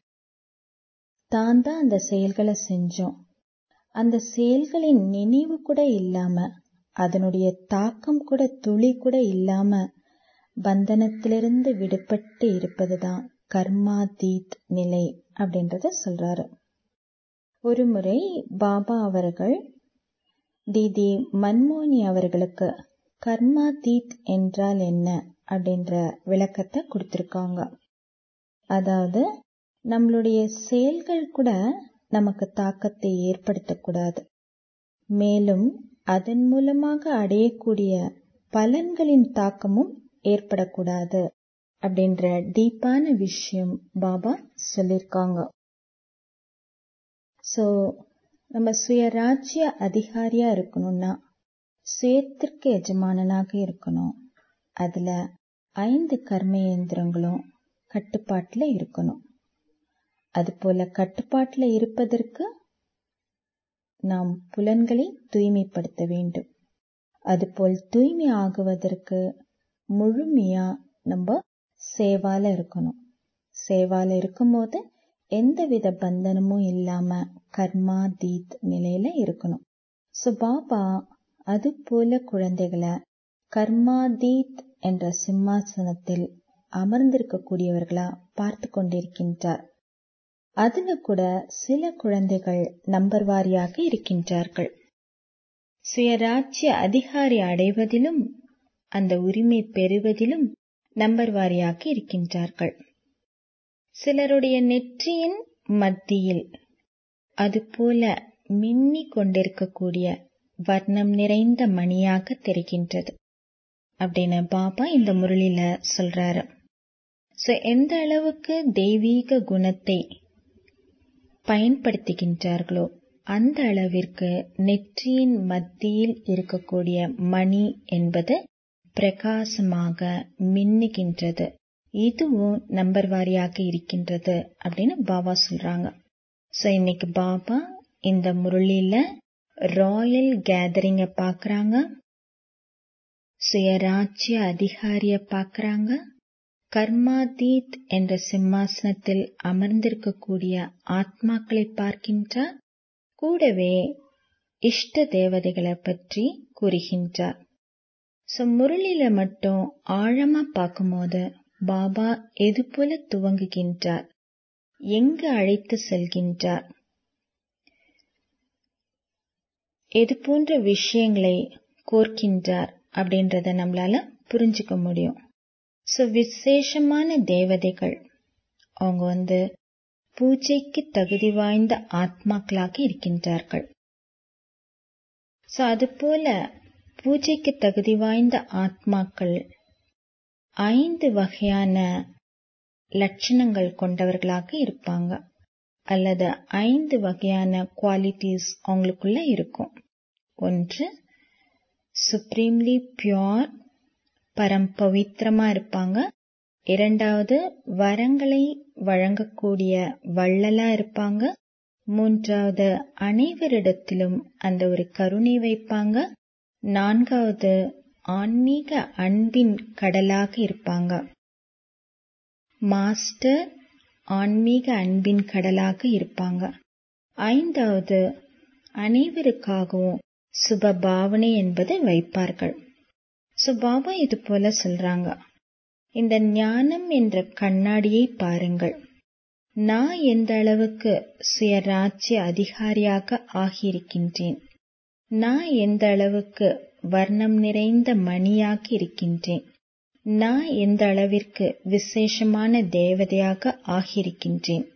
தான் தான் அந்த செயல்களை செஞ்சோம் அந்த செயல்களின் நினைவு கூட இல்லாம அதனுடைய தாக்கம் கூட துளி கூட இல்லாம பந்தனத்திலிருந்து விடுபட்டு இருப்பதுதான் கர்மாதீத் நிலை அப்படின்றத சொல்றாரு ஒரு முறை பாபா அவர்கள் தீதி மன்மோனி அவர்களுக்கு கர்மாதீத் என்றால் என்ன அப்படின்ற விளக்கத்தை கொடுத்திருக்காங்க அதாவது நம்மளுடைய செயல்கள் கூட நமக்கு தாக்கத்தை ஏற்படுத்தக்கூடாது மேலும் அதன் மூலமாக அடையக்கூடிய பலன்களின் தாக்கமும் ஏற்படக்கூடாது அப்படின்ற டீப்பான விஷயம் பாபா சொல்லியிருக்காங்க ஸோ நம்ம சுயராஜ்ய அதிகாரியா இருக்கணும்னா சுயத்திற்கு எஜமானனாக இருக்கணும் அதுல ஐந்து கர்ம இயந்திரங்களும் கட்டுப்பாட்டுல இருக்கணும் அதுபோல கட்டுப்பாட்டுல இருப்பதற்கு நாம் புலன்களை தூய்மைப்படுத்த வேண்டும் அதுபோல் தூய்மை ஆகுவதற்கு முழுமையா நம்ம சேவால இருக்கணும் சேவால இருக்கும்போது எந்தவித பந்தனமும் இல்லாம கர்மாதீத் நிலையில இருக்கணும் ஸோ பாபா அது போல குழந்தைகளை கர்மாதீத் என்ற சிம்மாசனத்தில் அமர்ந்திருக்கக்கூடியவர்களா பார்த்து கொண்டிருக்கின்றார் அதுல கூட சில குழந்தைகள் நம்பர் வாரியாக இருக்கின்றார்கள் சுயராட்சிய அதிகாரி அடைவதிலும் அந்த உரிமை பெறுவதிலும் நம்பர் வாரியாக இருக்கின்றார்கள் சிலருடைய நெற்றியின் மத்தியில் அதுபோல மின்னிக் கொண்டிருக்கக்கூடிய வர்ணம் நிறைந்த மணியாக தெரிகின்றது அப்படின்னு பாபா இந்த முரளில சொல்றாரு சோ எந்த அளவுக்கு தெய்வீக குணத்தை பயன்படுத்துகின்றார்களோ அந்த அளவிற்கு நெற்றியின் மத்தியில் இருக்கக்கூடிய மணி என்பது பிரகாசமாக மின்னுகின்றது இதுவும் நம்பர் வாரியாக இருக்கின்றது அப்படின்னு பாபா சொல்றாங்க சோ இன்னைக்கு பாபா இந்த முரளியில ராயல் கேதரிங்க பாக்குறாங்க சுயராஜ்ய அதிகாரிய பாக்குறாங்க கர்மாதீத் என்ற சிம்மாசனத்தில் அமர்ந்திருக்கக்கூடிய ஆத்மாக்களை பார்க்கின்றார் கூடவே இஷ்ட தேவதைகளை பற்றி கூறுகின்றார் ஸோ முரளியில மட்டும் ஆழமா பார்க்கும்போது பாபா எது போல துவங்குகின்றார் எங்கு அழைத்து செல்கின்றார் எது போன்ற விஷயங்களை கோர்க்கின்றார் அப்படின்றத நம்மளால புரிஞ்சுக்க முடியும் ஸோ விசேஷமான தேவதைகள் அவங்க வந்து பூஜைக்கு தகுதி வாய்ந்த ஆத்மாக்களாக இருக்கின்றார்கள் ஸோ அதுபோல பூஜைக்கு தகுதி வாய்ந்த ஆத்மாக்கள் ஐந்து வகையான லட்சணங்கள் கொண்டவர்களாக இருப்பாங்க அல்லது ஐந்து வகையான குவாலிட்டிஸ் அவங்களுக்குள்ள இருக்கும் ஒன்று சுப்ரீம்லி பியோர் பரம் பவித்திரமா இருப்பாங்க இரண்டாவது வரங்களை வழங்கக்கூடிய வள்ளலா இருப்பாங்க மூன்றாவது அனைவரிடத்திலும் அந்த ஒரு கருணை வைப்பாங்க நான்காவது ஆன்மீக அன்பின் கடலாக இருப்பாங்க மாஸ்டர் ஆன்மீக அன்பின் கடலாக இருப்பாங்க ஐந்தாவது அனைவருக்காகவும் சுப பாவனை என்பதை வைப்பார்கள் சோ பாபா இது போல சொல்றாங்க இந்த ஞானம் என்ற கண்ணாடியை பாருங்கள் நான் எந்த அளவுக்கு சுயராஜ்ய அதிகாரியாக ஆகியிருக்கின்றேன் நான் எந்த அளவுக்கு வர்ணம் நிறைந்த மணியாக இருக்கின்றேன் நான் எந்த அளவிற்கு விசேஷமான தேவதையாக ஆகியிருக்கின்றேன்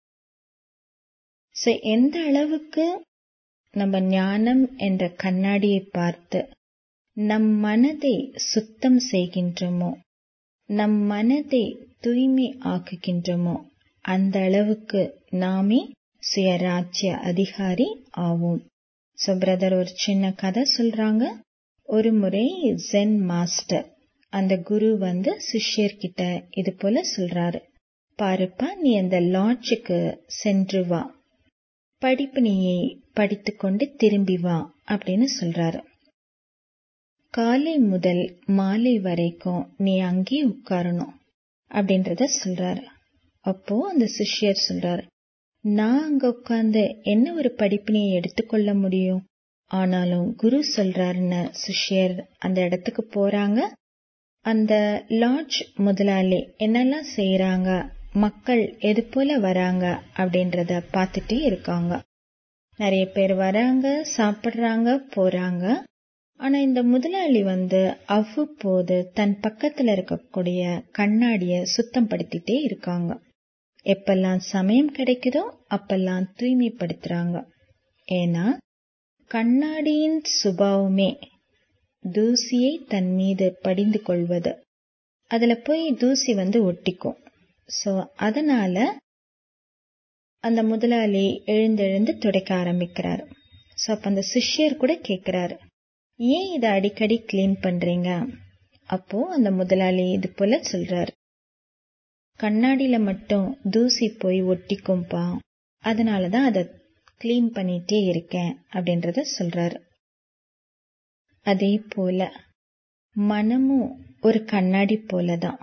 சோ எந்த அளவுக்கு நம்ம ஞானம் என்ற கண்ணாடியை பார்த்து நம் மனதை சுத்தம் செய்கின்றோமோ நம் மனதை தூய்மை ஆக்குகின்றோமோ அந்த அளவுக்கு நாமே சுயராஜ்ய அதிகாரி ஆவோம் சோ பிரதர் ஒரு சின்ன கதை சொல்றாங்க ஒரு முறை ஜென் மாஸ்டர் அந்த குரு வந்து சிஷ்யர்கிட்ட இது போல சொல்றாரு பாருப்பா நீ அந்த லாட்ஜுக்கு சென்று வா படிப்பினையை படித்துக்கொண்டு திரும்பி வா அப்படின்னு சொல்றாரு காலை முதல் மாலை வரைக்கும் நீ அங்கே உட்காரணும் அப்படின்றத சொல்றாரு அப்போ அந்த சிஷ்யர் சொல்றாரு நான் அங்க உட்கார்ந்து என்ன ஒரு படிப்பினையை எடுத்துக்கொள்ள முடியும் ஆனாலும் குரு சொல்றாருன்னு சிஷ்யர் அந்த இடத்துக்கு போறாங்க அந்த லாட்ஜ் முதலாளி என்னெல்லாம் செய்யறாங்க மக்கள் எது போல வராங்க அப்படின்றத பார்த்துட்டே இருக்காங்க நிறைய பேர் வராங்க சாப்பிடுறாங்க போறாங்க ஆனா இந்த முதலாளி வந்து அவ்வப்போது தன் பக்கத்துல இருக்கக்கூடிய கண்ணாடிய சுத்தம் படுத்திட்டே இருக்காங்க எப்பெல்லாம் சமயம் கிடைக்குதோ அப்பெல்லாம் தூய்மைப்படுத்துறாங்க ஏன்னா கண்ணாடியின் சுபாவமே தூசியை தன் மீது படிந்து கொள்வது அதுல போய் தூசி வந்து ஒட்டிக்கும் சோ அதனால அந்த முதலாளி எழுந்தெழுந்து துடைக்க ஆரம்பிக்கிறாரு சோ அப்ப அந்த சிஷ்யர் கூட கேக்குறாரு ஏன் இதை அடிக்கடி கிளீன் பண்றீங்க அப்போ அந்த முதலாளி இது போல சொல்றாரு கண்ணாடியில மட்டும் தூசி போய் ஒட்டிக்கும்பா அதனாலதான் அதை கிளீன் பண்ணிட்டே இருக்கேன் அப்படின்றத சொல்றாரு அதே போல மனமும் ஒரு கண்ணாடி போலதான்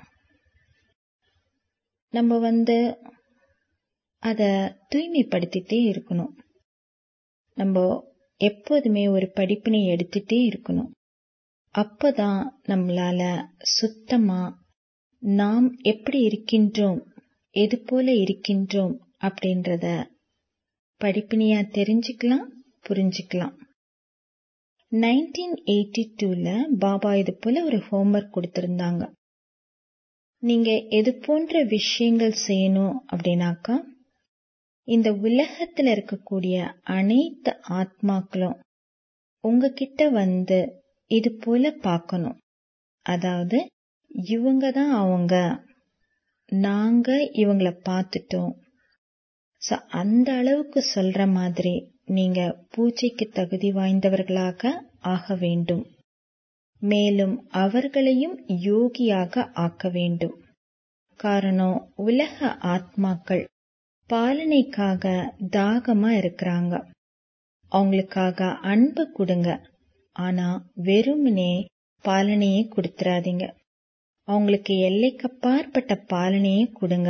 நம்ம வந்து அத தூய்மைப்படுத்திட்டே இருக்கணும் நம்ம எப்போதுமே ஒரு படிப்பினை எடுத்துட்டே இருக்கணும் அப்பதான் நம்மளால சுத்தமா நாம் எப்படி இருக்கின்றோம் எது போல இருக்கின்றோம் அப்படின்றத படிப்பினையா தெரிஞ்சுக்கலாம் புரிஞ்சுக்கலாம் நைன்டீன் எயிட்டி டூல பாபா இது போல ஒரு ஹோம்ஒர்க் கொடுத்திருந்தாங்க நீங்க எது போன்ற விஷயங்கள் செய்யணும் அப்படின்னாக்கா இந்த உலகத்துல இருக்கக்கூடிய அனைத்து ஆத்மாக்களும் உங்ககிட்ட வந்து இது போல பார்க்கணும் அதாவது இவங்க தான் அவங்க நாங்க இவங்கள பார்த்துட்டோம் சோ அந்த அளவுக்கு சொல்ற மாதிரி நீங்க பூஜைக்கு தகுதி வாய்ந்தவர்களாக ஆக வேண்டும் மேலும் அவர்களையும் யோகியாக ஆக்க வேண்டும் காரணம் உலக ஆத்மாக்கள் பாலனைக்காக தாகமா இருக்கிறாங்க அவங்களுக்காக அன்பு கொடுங்க ஆனா வெறுமனே பாலனையே கொடுத்துறாதீங்க அவங்களுக்கு எல்லைக்கப்பாற்பட்ட பாலனையே கொடுங்க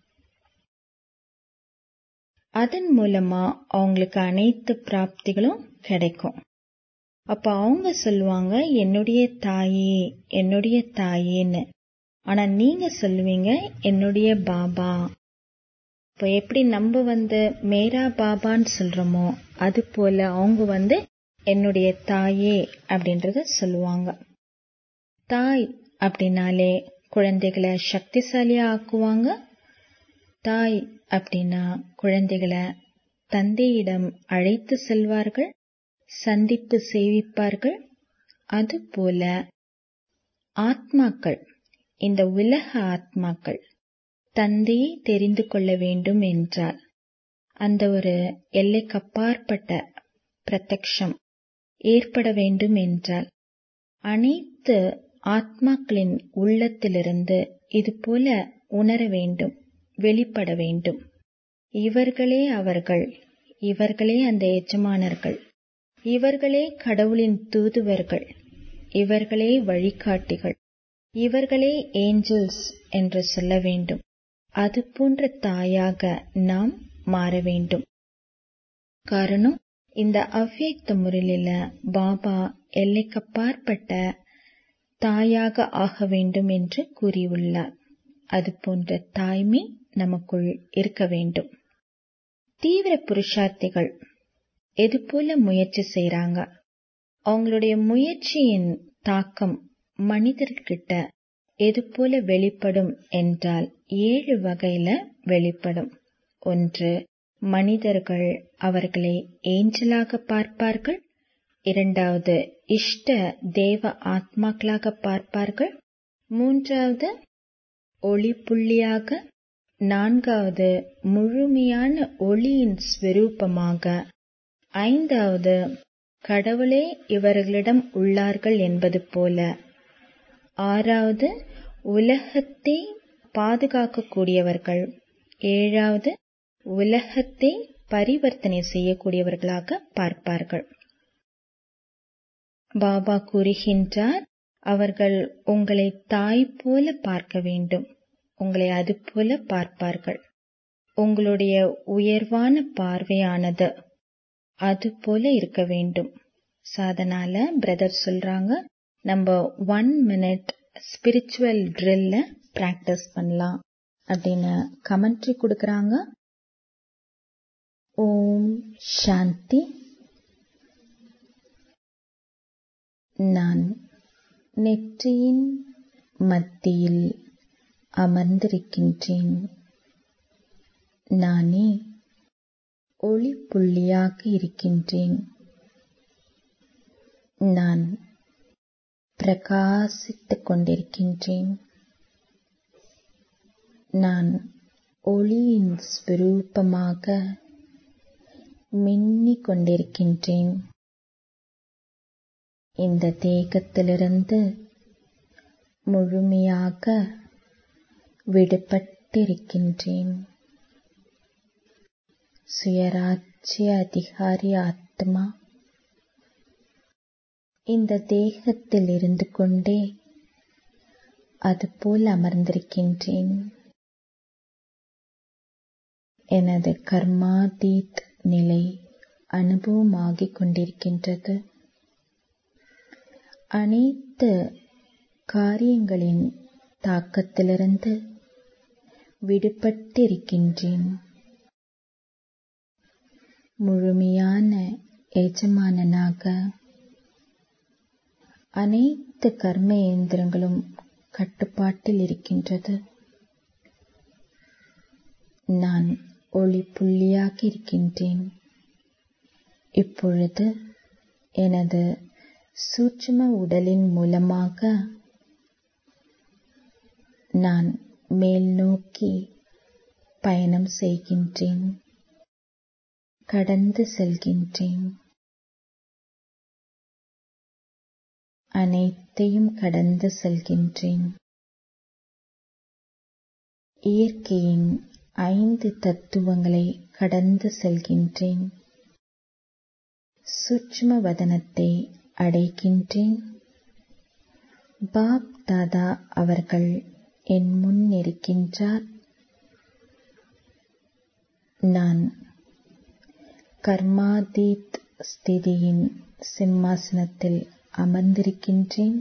அதன் மூலமா அவங்களுக்கு அனைத்து பிராப்திகளும் கிடைக்கும் அப்ப அவங்க சொல்லுவாங்க என்னுடைய தாயே என்னுடைய தாயேன்னு ஆனா நீங்க சொல்லுவீங்க என்னுடைய பாபா இப்போ எப்படி நம்ம வந்து மேரா பாபான்னு சொல்றோமோ அது போல அவங்க வந்து என்னுடைய தாயே அப்படின்றத சொல்லுவாங்க தாய் அப்படின்னாலே குழந்தைகளை சக்திசாலியா ஆக்குவாங்க தாய் அப்படின்னா குழந்தைகளை தந்தையிடம் அழைத்து செல்வார்கள் சந்திப்பு செய்விப்பார்கள் அதுபோல ஆத்மாக்கள் இந்த உலக ஆத்மாக்கள் தந்தையை தெரிந்து கொள்ள வேண்டும் என்றால் அந்த ஒரு எல்லைக்கப்பாற்பட்ட பிரத்யக்ஷம் ஏற்பட வேண்டும் என்றால் அனைத்து ஆத்மாக்களின் உள்ளத்திலிருந்து இதுபோல உணர வேண்டும் வெளிப்பட வேண்டும் இவர்களே அவர்கள் இவர்களே அந்த எஜமானர்கள் இவர்களே கடவுளின் தூதுவர்கள் இவர்களே வழிகாட்டிகள் இவர்களே ஏஞ்சல்ஸ் என்று சொல்ல வேண்டும் அது போன்ற தாயாக நாம் மாற வேண்டும் காரணம் இந்த அவ்வியக்த முறையில பாபா எல்லைக்கப்பாற்பட்ட தாயாக ஆக வேண்டும் என்று கூறியுள்ளார் அது போன்ற தாய்மை நமக்குள் இருக்க வேண்டும் தீவிர புருஷார்த்திகள் எது போல முயற்சி செய்றாங்க அவங்களுடைய முயற்சியின் தாக்கம் மனிதர்கிட்ட எது போல வெளிப்படும் என்றால் ஏழு வகையில வெளிப்படும் ஒன்று மனிதர்கள் அவர்களை ஏஞ்சலாக பார்ப்பார்கள் இரண்டாவது இஷ்ட தேவ ஆத்மாக்களாக பார்ப்பார்கள் மூன்றாவது ஒளி புள்ளியாக நான்காவது முழுமையான ஒளியின் ஸ்வரூபமாக ஐந்தாவது கடவுளே இவர்களிடம் உள்ளார்கள் என்பது போல ஆறாவது உலகத்தை பாதுகாக்கக்கூடியவர்கள் ஏழாவது உலகத்தை பரிவர்த்தனை செய்யக்கூடியவர்களாக பார்ப்பார்கள் பாபா கூறுகின்றார் அவர்கள் உங்களை தாய் போல பார்க்க வேண்டும் உங்களை அது போல பார்ப்பார்கள் உங்களுடைய உயர்வான பார்வையானது அது போல இருக்க வேண்டும் சாதனால பிரதர் சொல்றாங்க நம்ம ஒன் மினிட் ஸ்பிரிச்சுவல் ட்ரில்ல பிராக்டிஸ் பண்ணலாம் அப்படின்னு கமெண்ட்ரி கொடுக்கறாங்க ஓம் சாந்தி நான் நெற்றியின் மத்தியில் அமர்ந்திருக்கின்றேன் நானே ஒளி புள்ளியாக இருக்கின்றேன் நான் பிரகாசித்துக் கொண்டிருக்கின்றேன் நான் ஒளியின் ஸ்வரூபமாக மின்னிக் கொண்டிருக்கின்றேன் இந்த தேகத்திலிருந்து முழுமையாக விடுபட்டிருக்கின்றேன் சுயராஜ்ய அதிகாரி ஆத்மா இந்த தேகத்தில் இருந்து கொண்டே அதுபோல் அமர்ந்திருக்கின்றேன் எனது கர்மாதீத் நிலை அனுபவமாகிக் கொண்டிருக்கின்றது அனைத்து காரியங்களின் தாக்கத்திலிருந்து விடுபட்டிருக்கின்றேன் முழுமையான எஜமானனாக அனைத்து கர்ம இயந்திரங்களும் கட்டுப்பாட்டில் இருக்கின்றது நான் ஒளி புள்ளியாக இருக்கின்றேன் இப்பொழுது எனது சூட்சும உடலின் மூலமாக நான் மேல் நோக்கி பயணம் செய்கின்றேன் கடந்து செல்கின்றேன் அனைத்தையும் கடந்து செல்கின்றேன் இயற்கையின் ஐந்து தத்துவங்களை கடந்து செல்கின்றேன் சூட்சும வதனத்தை அடைகின்றேன் பாப் தாதா அவர்கள் என் முன் இருக்கின்றார் நான் கர்மாதீத் ஸ்திதியின் சிம்மாசனத்தில் அமர்ந்திருக்கின்றேன்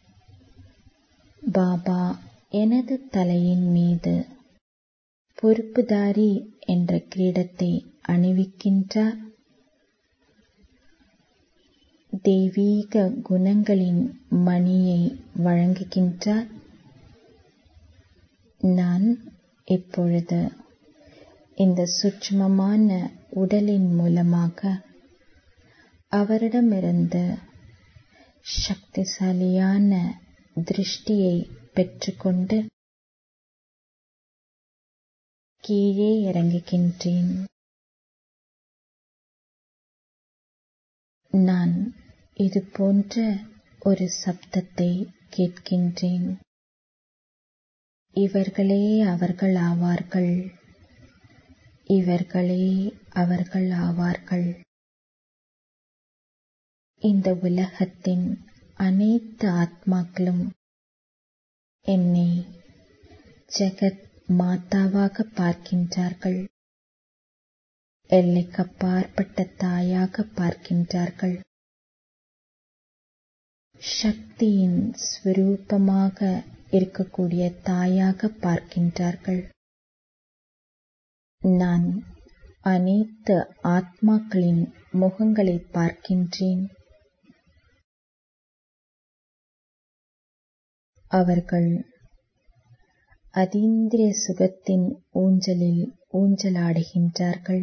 பாபா எனது தலையின் மீது பொறுப்புதாரி என்ற கிரீடத்தை அணிவிக்கின்றார் தெய்வீக குணங்களின் மணியை வழங்குகின்றார் நான் இப்பொழுது இந்த சூட்சுமமான உடலின் மூலமாக அவரிடமிருந்து சக்திசாலியான திருஷ்டியை பெற்றுக்கொண்டு கீழே இறங்குகின்றேன் நான் இது போன்ற ஒரு சப்தத்தை கேட்கின்றேன் இவர்களே அவர்கள் ஆவார்கள் இவர்களே அவர்கள் ஆவார்கள் இந்த உலகத்தின் அனைத்து ஆத்மாக்களும் என்னை ஜெகத் மாதாவாக பார்க்கின்றார்கள் எல்லைக்கப்பாற்பட்ட தாயாக பார்க்கின்றார்கள் சக்தியின் ஸ்வரூபமாக இருக்கக்கூடிய தாயாக பார்க்கின்றார்கள் நான் அனைத்து ஆத்மாக்களின் முகங்களை பார்க்கின்றேன் அவர்கள் அதீந்திரிய சுகத்தின் ஊஞ்சலில் ஊஞ்சலாடுகின்றார்கள்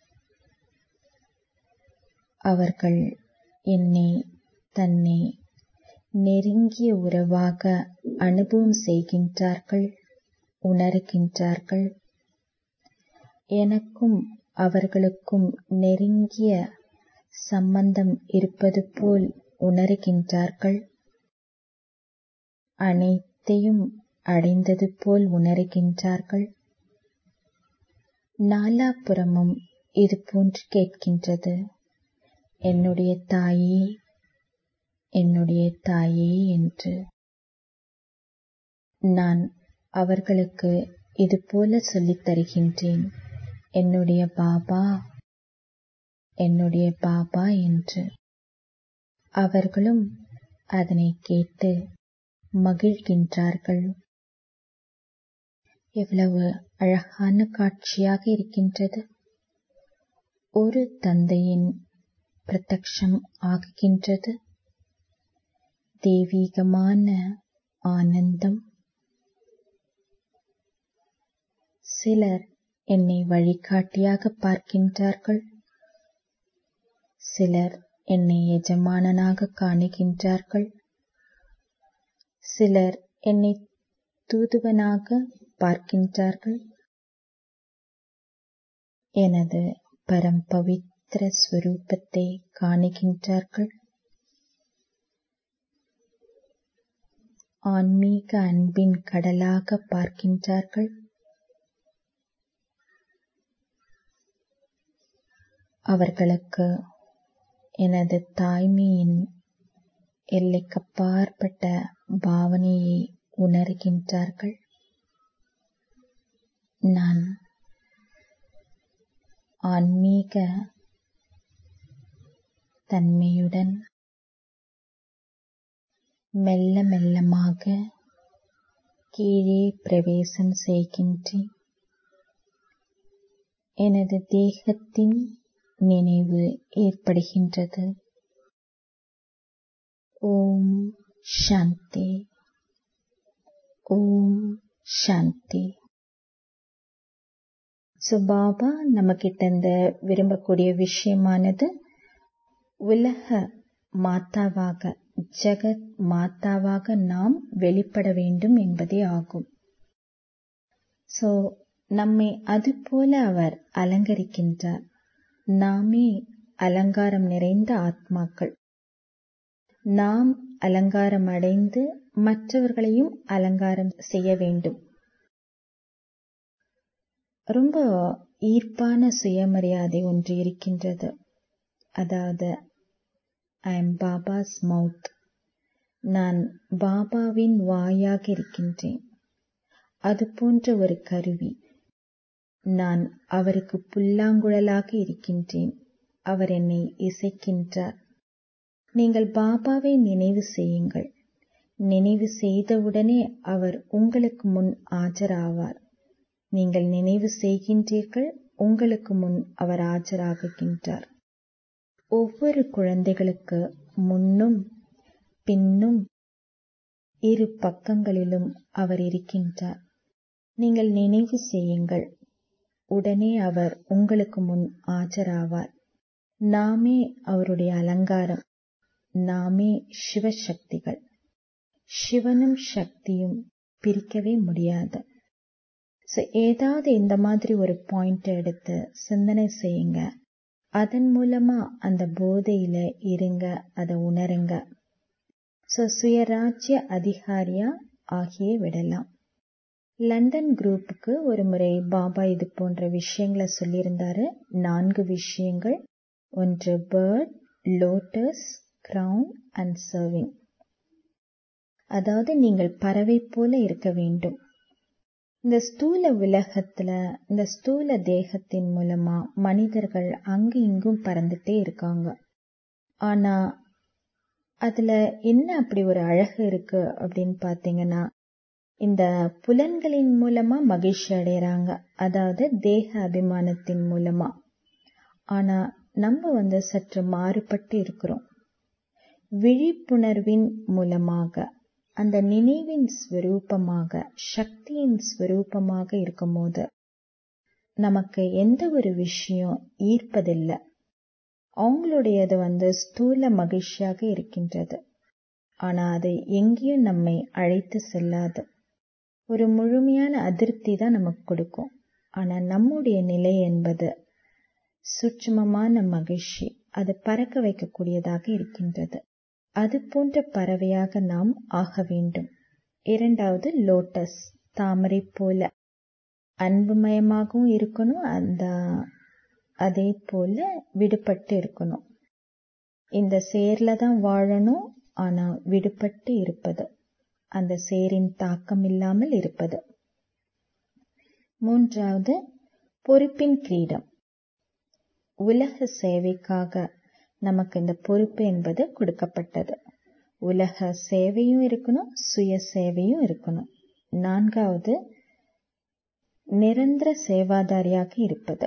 அவர்கள் என்னை தன்னை நெருங்கிய உறவாக அனுபவம் செய்கின்றார்கள் உணர்கின்றார்கள் எனக்கும் அவர்களுக்கும் நெருங்கிய சம்பந்தம் இருப்பது போல் உணர்கின்றார்கள் அனைத்தையும் அடைந்தது போல் உணர்கின்றார்கள் நாலாபுறமும் இது போன்று கேட்கின்றது என்னுடைய தாயே என்னுடைய தாயே என்று நான் அவர்களுக்கு இது போல சொல்லித் தருகின்றேன் என்னுடைய பாபா என்னுடைய பாபா என்று அவர்களும் அதனை கேட்டு மகிழ்கின்றார்கள் எவ்வளவு அழகான காட்சியாக இருக்கின்றது ஒரு தந்தையின் பிரத்யக்ஷம் ஆகுகின்றது தெய்வீகமான ஆனந்தம் சிலர் என்னை வழிகாட்டியாக பார்க்கின்றார்கள் சிலர் என்னை எஜமானனாக காணுகின்றார்கள் சிலர் என்னை தூதுவனாக பார்க்கின்றார்கள் எனது பரம் பவித்திர ஸ்வரூபத்தை காணுகின்றார்கள் ஆன்மீக அன்பின் கடலாக பார்க்கின்றார்கள் அவர்களுக்கு எனது தாய்மையின் எல்லைக்கப்பாற்பட்ட பாவனையை உணர்கின்றார்கள் நான் ஆன்மீக தன்மையுடன் மெல்ல மெல்லமாக கீழே பிரவேசம் செய்கின்றேன் எனது தேகத்தின் நினைவு ஏற்படுகின்றது ஓம் சாந்தி ஓம் சாந்தி ஸோ பாபா நம்மக்கிட்ட இந்த விரும்பக்கூடிய விஷயமானது உலக மாதாவாக ஜெகத் மாதாவாக நாம் வெளிப்பட வேண்டும் என்பதே ஆகும் ஸோ நம்மை அதுபோல அவர் அலங்கரிக்கின்றார் நாமே அலங்காரம் நிறைந்த ஆத்மாக்கள் நாம் அலங்காரம் அடைந்து மற்றவர்களையும் அலங்காரம் செய்ய வேண்டும் ரொம்ப ஈர்ப்பான சுயமரியாதை ஒன்று இருக்கின்றது அதாவது ஐ எம் பாபாஸ் மவுத் நான் பாபாவின் வாயாக இருக்கின்றேன் அது போன்ற ஒரு கருவி நான் அவருக்கு புல்லாங்குழலாக இருக்கின்றேன் அவர் என்னை இசைக்கின்றார் நீங்கள் பாபாவை நினைவு செய்யுங்கள் நினைவு செய்தவுடனே அவர் உங்களுக்கு முன் ஆஜராவார் நீங்கள் நினைவு செய்கின்றீர்கள் உங்களுக்கு முன் அவர் ஆஜராகுகின்றார் ஒவ்வொரு குழந்தைகளுக்கு முன்னும் பின்னும் இரு பக்கங்களிலும் அவர் இருக்கின்றார் நீங்கள் நினைவு செய்யுங்கள் உடனே அவர் உங்களுக்கு முன் ஆஜராவார் நாமே அவருடைய அலங்காரம் நாமே சிவசக்திகள் சிவனும் சக்தியும் பிரிக்கவே முடியாது ஸோ ஏதாவது இந்த மாதிரி ஒரு பாயிண்ட் எடுத்து சிந்தனை செய்யுங்க அதன் மூலமா அந்த போதையில இருங்க அதை உணருங்க ஸோ சுயராஜ்ய அதிகாரியா ஆகியே விடலாம் லண்டன் குரூப்புக்கு ஒரு முறை பாபா இது போன்ற விஷயங்களை சொல்லியிருந்தாரு நான்கு விஷயங்கள் ஒன்று bird lotus crown and serving அதாவது நீங்கள் பறவை போல இருக்க வேண்டும் இந்த ஸ்தூல உலகத்துல இந்த ஸ்தூல தேகத்தின் மூலமா மனிதர்கள் அங்கு இங்கும் பறந்துட்டே இருக்காங்க ஆனா அதுல என்ன அப்படி ஒரு அழகு இருக்கு அப்படின்னு பாத்தீங்கன்னா இந்த புலன்களின் மூலமா மகிழ்ச்சி அடையறாங்க அதாவது தேக அபிமானத்தின் மூலமா ஆனா நம்ம வந்து சற்று மாறுபட்டு இருக்கிறோம் விழிப்புணர்வின் மூலமாக அந்த நினைவின் ஸ்வரூபமாக சக்தியின் ஸ்வரூபமாக இருக்கும்போது நமக்கு எந்த ஒரு விஷயம் ஈர்ப்பதில்லை அவங்களுடையது வந்து ஸ்தூல மகிழ்ச்சியாக இருக்கின்றது ஆனா அது எங்கேயும் நம்மை அழைத்து செல்லாது ஒரு முழுமையான அதிருப்தி தான் நமக்கு கொடுக்கும் ஆனா நம்முடைய நிலை என்பது சூட்சமமான மகிழ்ச்சி அது பறக்க வைக்கக்கூடியதாக இருக்கின்றது அது போன்ற பறவையாக நாம் ஆக வேண்டும் இரண்டாவது லோட்டஸ் தாமரை போல அன்புமயமாகவும் இருக்கணும் அந்த அதே போல விடுபட்டு இருக்கணும் இந்த சேர்ல தான் வாழணும் ஆனா விடுபட்டு இருப்பது அந்த சேரின் தாக்கம் இல்லாமல் இருப்பது மூன்றாவது பொறுப்பின் கிரீடம் உலக சேவைக்காக நமக்கு இந்த பொறுப்பு என்பது கொடுக்கப்பட்டது உலக சேவையும் இருக்கணும் சுய சேவையும் இருக்கணும் நான்காவது நிரந்தர சேவாதாரியாக இருப்பது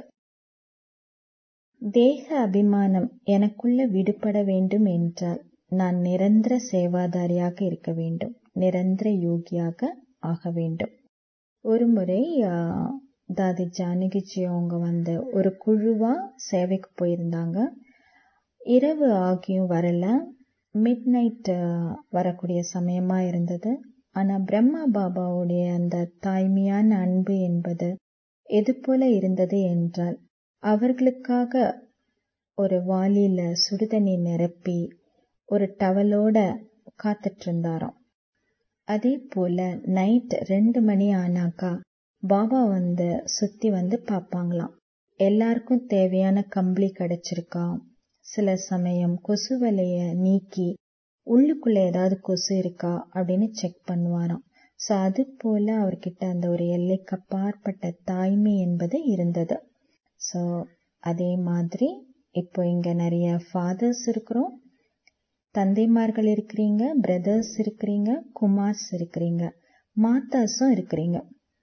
தேக அபிமானம் எனக்குள்ள விடுபட வேண்டும் என்றால் நான் நிரந்தர சேவாதாரியாக இருக்க வேண்டும் நிரந்தர யோகியாக ஆக வேண்டும் ஒரு முறை தாதி ஜானகிஜி அவங்க வந்து ஒரு குழுவா சேவைக்கு போயிருந்தாங்க இரவு ஆகியும் வரல மிட் நைட் வரக்கூடிய சமயமா இருந்தது ஆனா பிரம்மா பாபாவுடைய அந்த தாய்மையான அன்பு என்பது எது போல இருந்தது என்றால் அவர்களுக்காக ஒரு வாளியில சுடுதண்ணி நிரப்பி ஒரு டவலோட காத்துட்டு இருந்தாராம் அதே போல நைட் ரெண்டு மணி ஆனாக்கா பாபா வந்து சுத்தி வந்து பார்ப்பாங்களாம் எல்லாருக்கும் தேவையான கம்பளி கிடைச்சிருக்கா சில சமயம் கொசு வலைய நீக்கி உள்ளுக்குள்ள ஏதாவது கொசு இருக்கா அப்படின்னு செக் பண்ணுவாராம் ஸோ அது போல அவர்கிட்ட அந்த ஒரு எல்லைக்கு அப்பாற்பட்ட தாய்மை என்பது இருந்தது ஸோ அதே மாதிரி இப்போ இங்க நிறைய ஃபாதர்ஸ் இருக்கிறோம் தந்தைமார்கள் இருக்கிறீங்க பிரதர்ஸ் இருக்கிறீங்க குமார்ஸ் இருக்கிறீங்க மாதாஸும் இருக்கிறீங்க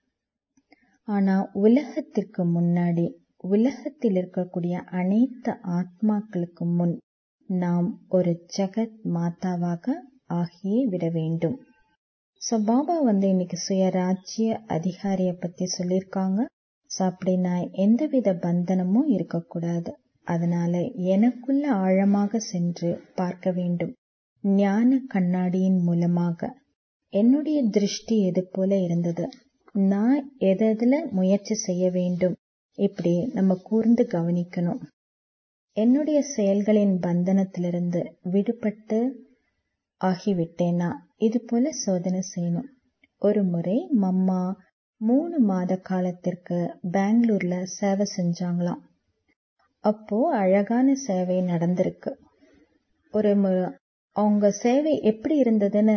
ஆனா உலகத்திற்கு முன்னாடி உலகத்தில் இருக்கக்கூடிய அனைத்து ஆத்மாக்களுக்கு முன் நாம் ஒரு ஜெகத் மாதாவாக ஆகியே விட வேண்டும் ஸோ பாபா வந்து இன்னைக்கு சுயராஜ்ய அதிகாரிய பத்தி சொல்லியிருக்காங்க ஸோ அப்படின்னா எந்தவித பந்தனமும் இருக்கக்கூடாது அதனால எனக்குள்ள ஆழமாக சென்று பார்க்க வேண்டும் ஞான கண்ணாடியின் மூலமாக என்னுடைய திருஷ்டி எது போல இருந்தது நான் எதில் முயற்சி செய்ய வேண்டும் இப்படி நம்ம கூர்ந்து கவனிக்கணும் என்னுடைய செயல்களின் பந்தனத்திலிருந்து விடுபட்டு ஆகிவிட்டேனா இது போல சோதனை செய்யணும் ஒரு முறை மம்மா மூணு மாத காலத்திற்கு பெங்களூர்ல சேவை செஞ்சாங்களாம் அப்போ அழகான சேவை நடந்திருக்கு ஒரு அவங்க சேவை எப்படி இருந்ததுன்னு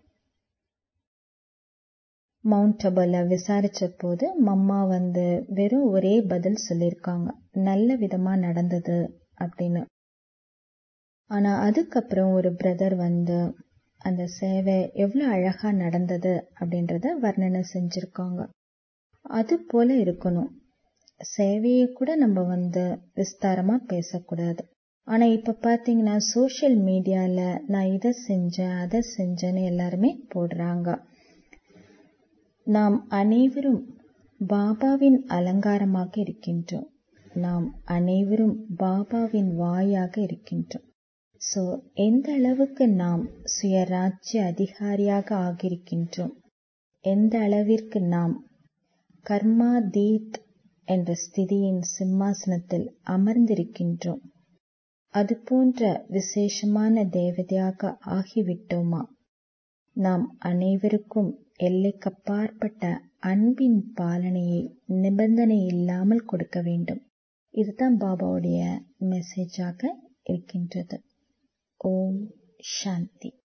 மவுண்ட் அபல விசாரிச்ச போது மம்மா வந்து வெறும் ஒரே பதில் சொல்லியிருக்காங்க நல்ல விதமா நடந்தது அப்படின்னு ஆனா அதுக்கப்புறம் ஒரு பிரதர் வந்து அந்த சேவை எவ்வளவு அழகா நடந்தது அப்படின்றத வர்ணனை செஞ்சிருக்காங்க அது போல இருக்கணும் சேவையை கூட நம்ம வந்து விஸ்தாரமா பேசக்கூடாது ஆனா இப்ப பாத்தீங்கன்னா சோசியல் மீடியால நான் இதை செஞ்சேன் அதை செஞ்சேன்னு எல்லாருமே போடுறாங்க நாம் அனைவரும் பாபாவின் அலங்காரமாக இருக்கின்றோம் நாம் அனைவரும் பாபாவின் வாயாக இருக்கின்றோம் சோ எந்த அளவுக்கு நாம் சுயராஜ்ய அதிகாரியாக ஆகியிருக்கின்றோம் எந்த அளவிற்கு நாம் கர்மா தீத் என்ற ஸ்திதியின் சிம்மாசனத்தில் அமர்ந்திருக்கின்றோம் அதுபோன்ற விசேஷமான தேவதையாக ஆகிவிட்டோமா நாம் அனைவருக்கும் எல்லைக்கப்பாற்பட்ட அன்பின் பாலனையை நிபந்தனை இல்லாமல் கொடுக்க வேண்டும் இதுதான் பாபாவுடைய மெசேஜாக இருக்கின்றது ஓம் சாந்தி